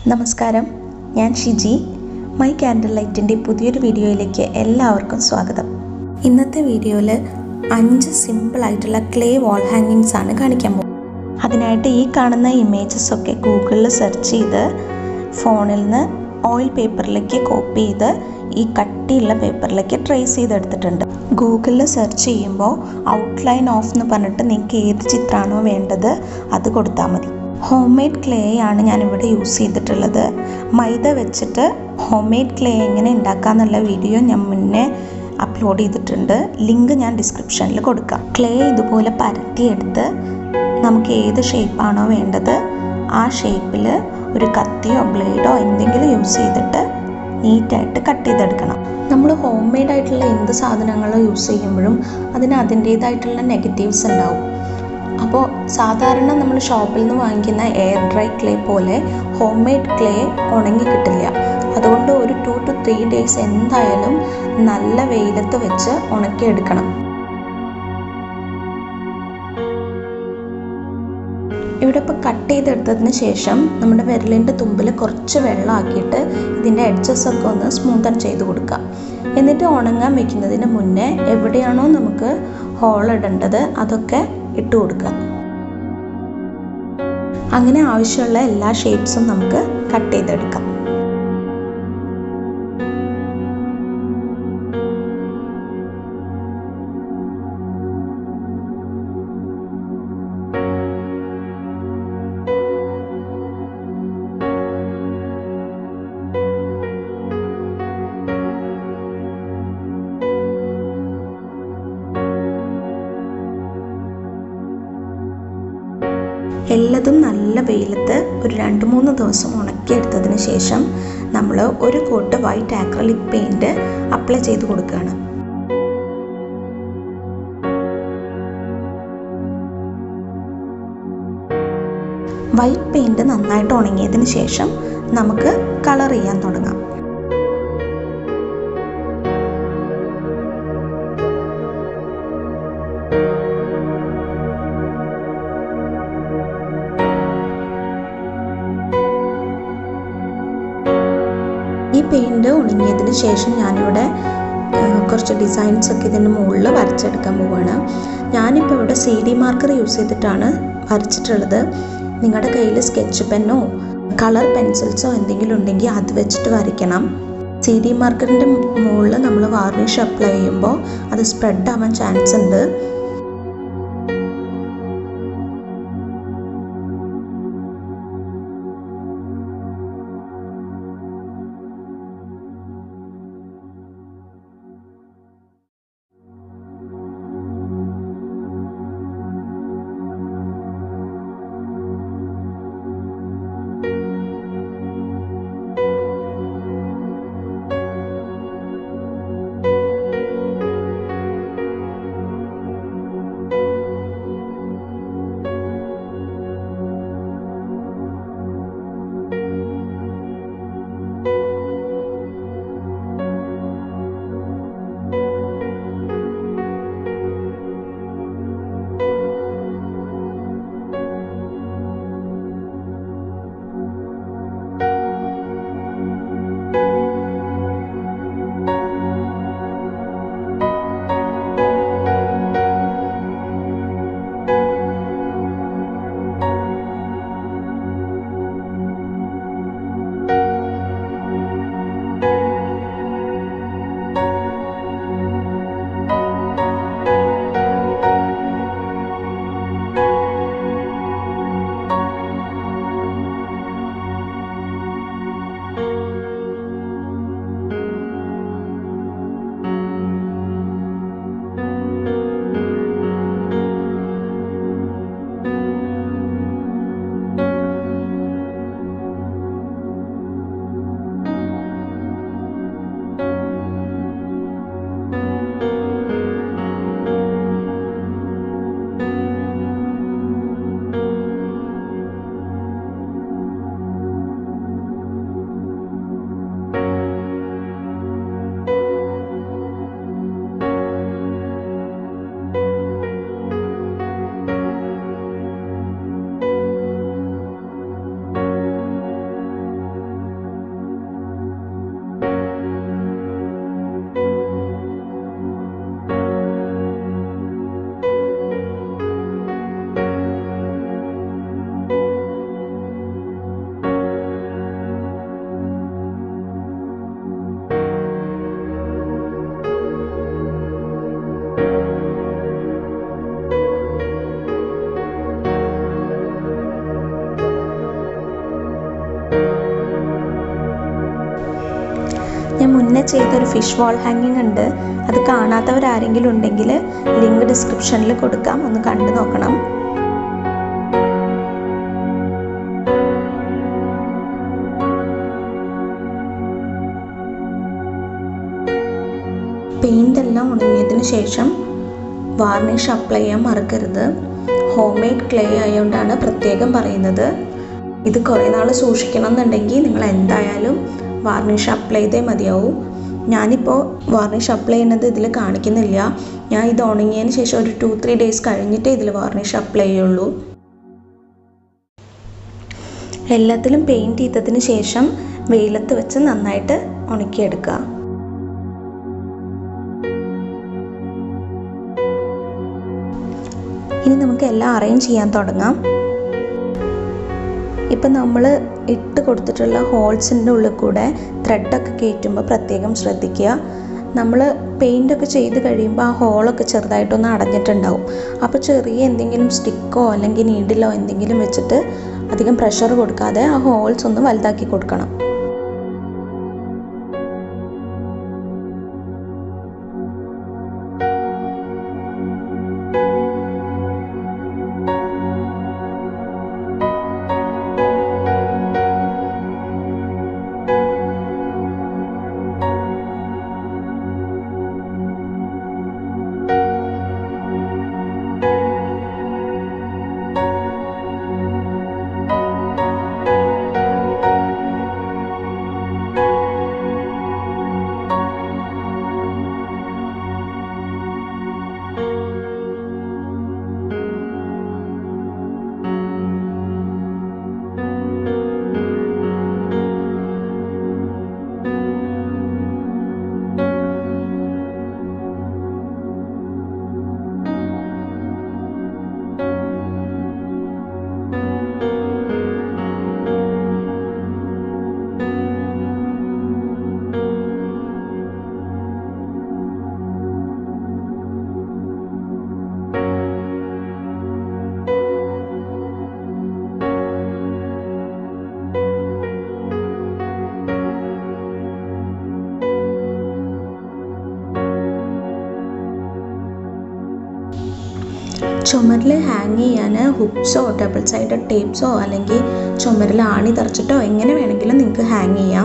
നമസ്കാരം ഞാൻ Shiji my candle ലൈറ്റിൻ്റെ പുതിയൊരു വീഡിയോയിലേക്ക് എല്ലാവർക്കും സ്വാഗതം ഇന്നത്തെ വീഡിയോയിൽ അഞ്ച് സിമ്പിൾ ആയിട്ടുള്ള ക്ലേ വാൾ ഹാങ്ങിങ്സ് ആണ് കാണിക്കാൻ പോകുന്നത് അതിനായിട്ട് ഈ കാണുന്ന ഇമേജസ് ഒക്കെ ഗൂഗിളിൽ സെർച്ച് ചെയ്ത് ഫോണിൽ നിന്ന് ഓയിൽ പേപ്പറിലേക്ക് കോപ്പി ചെയ്ത് ഈ കട്ടിയുള്ള പേപ്പറിലേക്ക് ട്രേസ് ചെയ്തെടുത്തിട്ടുണ്ട് ഗൂഗിളിൽ സെർച്ച് ചെയ്യുമ്പോൾ ഔട്ട്ലൈൻ ഓഫ് എന്ന് പറഞ്ഞിട്ട് നിങ്ങൾക്ക് ഏത് ചിത്രമാണോ വേണ്ടത് അത് കൊടുത്താൽ മതി ഹോം മെയ്ഡ് ക്ലേ ആണ് ഞാനിവിടെ യൂസ് ചെയ്തിട്ടുള്ളത് മൈദ വെച്ചിട്ട് ഹോം മെയ്ഡ് ക്ലേ എങ്ങനെ ഉണ്ടാക്കാന്നുള്ള വീഡിയോ ഞാൻ മുന്നേ അപ്ലോഡ് ചെയ്തിട്ടുണ്ട് ലിങ്ക് ഞാൻ ഡിസ്ക്രിപ്ഷനിൽ കൊടുക്കാം ക്ലേ ഇതുപോലെ പരത്തിയെടുത്ത് നമുക്ക് ഏത് ഷേപ്പാണോ വേണ്ടത് ആ ഷേപ്പിൽ ഒരു കത്തിയോ ബ്ലേഡോ എന്തെങ്കിലും യൂസ് ചെയ്തിട്ട് നീറ്റായിട്ട് കട്ട് ചെയ്തെടുക്കണം നമ്മൾ ഹോം മെയ്ഡ് ആയിട്ടുള്ള എന്ത് സാധനങ്ങൾ യൂസ് ചെയ്യുമ്പോഴും അതിന് അതിൻ്റേതായിട്ടുള്ള നെഗറ്റീവ്സ് ഉണ്ടാവും അപ്പോൾ സാധാരണ നമ്മൾ ഷോപ്പിൽ നിന്ന് വാങ്ങിക്കുന്ന എയർ ഡ്രൈ ക്ലേ പോലെ ഹോം മെയ്ഡ് ക്ലേ ഉണങ്ങി കിട്ടില്ല അതുകൊണ്ട് ഒരു ടു ടു ത്രീ ഡേയ്സ് എന്തായാലും നല്ല വെയിലത്ത് വെച്ച് ഉണക്കിയെടുക്കണം ഇവിടെ ഇപ്പോൾ കട്ട് ചെയ്തെടുത്തതിന് ശേഷം നമ്മുടെ വിരലിൻ്റെ തുമ്പിൽ കുറച്ച് വെള്ളം ആക്കിയിട്ട് ഇതിൻ്റെ എഡ്ജസ് ഒക്കെ ഒന്ന് സ്മൂത്തൻ ചെയ്ത് കൊടുക്കാം എന്നിട്ട് ഉണങ്ങാൻ വെക്കുന്നതിന് മുന്നേ എവിടെയാണോ നമുക്ക് ഹോൾ ഇടേണ്ടത് അതൊക്കെ ഇട്ട് കൊടുക്കുക അങ്ങനെ ആവശ്യമുള്ള എല്ലാ ഷേപ്സും നമുക്ക് കട്ട് ചെയ്തെടുക്കാം എല്ലതും നല്ല വെയിലത്ത് ഒരു രണ്ട് മൂന്ന് ദിവസം ഉണക്കിയെടുത്തതിന് ശേഷം നമ്മൾ ഒരു coat white acrylic paint apply ചെയ്ത് കൊടുക്കുകയാണ് വൈറ്റ് പെയിൻറ് നന്നായിട്ട് ഉണങ്ങിയതിന് ശേഷം നമുക്ക് കളർ ചെയ്യാൻ തുടങ്ങാം ഈ പെയിൻറ് ഉണങ്ങിയതിന് ശേഷം ഞാനിവിടെ കുറച്ച് ഡിസൈൻസ് ഒക്കെ ഇതിൻ്റെ മുകളിൽ വരച്ചെടുക്കാൻ പോവുകയാണ് ഞാനിപ്പോൾ ഇവിടെ സി ഡി മാർക്കർ യൂസ് ചെയ്തിട്ടാണ് വരച്ചിട്ടുള്ളത് നിങ്ങളുടെ കയ്യിൽ സ്കെച്ച് പെന്നോ കളർ പെൻസിൽസോ എന്തെങ്കിലും ഉണ്ടെങ്കിൽ അത് വെച്ചിട്ട് വരയ്ക്കണം സി ഡി മാർക്കറിൻ്റെ മുകളിൽ നമ്മൾ വാർണിഷ് അപ്ലൈ ചെയ്യുമ്പോൾ അത് സ്പ്രെഡ് ആവാൻ ചാൻസ് ഉണ്ട് ഞാൻ മുന്നേ ചെയ്തൊരു ഫിഷ് വാൾ ഹാങ്ങിങ് ഉണ്ട് അത് കാണാത്തവരാരെങ്കിലും ഉണ്ടെങ്കിൽ ലിങ്ക് ഡിസ്ക്രിപ്ഷനിൽ കൊടുക്കാം ഒന്ന് കണ്ടു നോക്കണം പെയിൻ്റ് എല്ലാം ഉണങ്ങിയതിന് ശേഷം വാർണിഷ് അപ്ലൈ ചെയ്യാൻ മറക്കരുത് ഹോം മെയ്ഡ് ക്ലേ ആയതുകൊണ്ടാണ് പ്രത്യേകം പറയുന്നത് ഇത് കുറേ നാൾ സൂക്ഷിക്കണം എന്നുണ്ടെങ്കിൽ നിങ്ങൾ എന്തായാലും വാർണിഷ് അപ്ലൈ ചെയ്തേ മതിയാവും ഞാനിപ്പോൾ വാർണിഷ് അപ്ലൈ ചെയ്യുന്നത് ഇതിൽ കാണിക്കുന്നില്ല ഞാൻ ഇത് ഉണങ്ങിയതിന് ശേഷം ഒരു ടു ത്രീ ഡേയ്സ് കഴിഞ്ഞിട്ടേ ഇതിൽ വാർണിഷ് അപ്ലൈ ചെയ്യുള്ളൂ എല്ലാത്തിലും പെയിൻറ് ചെയ്തതിന് ശേഷം വെയിലത്ത് വെച്ച് നന്നായിട്ട് ഉണക്കിയെടുക്കുക ഇനി നമുക്ക് എല്ലാം അറേഞ്ച് ചെയ്യാൻ തുടങ്ങാം ഇപ്പം നമ്മൾ ഇട്ട് കൊടുത്തിട്ടുള്ള ഹോൾസിൻ്റെ ഉള്ളിൽ കൂടെ ത്രെഡൊക്കെ കയറ്റുമ്പോൾ പ്രത്യേകം ശ്രദ്ധിക്കുക നമ്മൾ പെയിൻ്റൊക്കെ ചെയ്ത് കഴിയുമ്പോൾ ആ ഹോളൊക്കെ ചെറുതായിട്ടൊന്ന് അടഞ്ഞിട്ടുണ്ടാവും അപ്പോൾ ചെറിയ എന്തെങ്കിലും സ്റ്റിക്കോ അല്ലെങ്കിൽ നീഡിലോ എന്തെങ്കിലും വെച്ചിട്ട് അധികം പ്രഷർ കൊടുക്കാതെ ആ ഹോൾസ് ഒന്ന് വലുതാക്കി കൊടുക്കണം ചുമരിൽ ഹാങ് ചെയ്യാൻ ഹുക്സോ ഡബിൾ സൈഡഡ് ടേപ്സോ അല്ലെങ്കിൽ ചുമരിൽ ആണി തറച്ചിട്ടോ എങ്ങനെ വേണമെങ്കിലും നിങ്ങൾക്ക് ഹാങ് ചെയ്യാം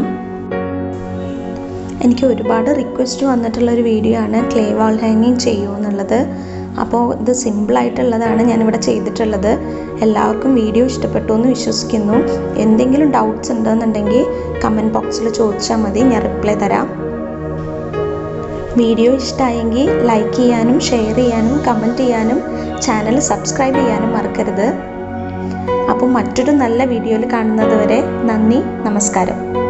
എനിക്ക് ഒരുപാട് റിക്വസ്റ്റ് വന്നിട്ടുള്ളൊരു വീഡിയോ ആണ് ക്ലേ വാൾ ഹാങ്ങിങ് ചെയ്യൂ എന്നുള്ളത് അപ്പോൾ ഇത് സിമ്പിളായിട്ടുള്ളതാണ് ഞാനിവിടെ ചെയ്തിട്ടുള്ളത് എല്ലാവർക്കും വീഡിയോ ഇഷ്ടപ്പെട്ടു എന്ന് വിശ്വസിക്കുന്നു എന്തെങ്കിലും ഡൗട്ട്സ് ഉണ്ടെന്നുണ്ടെങ്കിൽ കമൻറ്റ് ബോക്സിൽ ചോദിച്ചാൽ മതി ഞാൻ റിപ്ലൈ തരാം വീഡിയോ ഇഷ്ടമായെങ്കിൽ ലൈക്ക് ചെയ്യാനും ഷെയർ ചെയ്യാനും കമൻറ്റ് ചെയ്യാനും ചാനൽ സബ്സ്ക്രൈബ് ചെയ്യാനും മറക്കരുത് അപ്പോൾ മറ്റൊരു നല്ല വീഡിയോയിൽ കാണുന്നത് വരെ നന്ദി നമസ്കാരം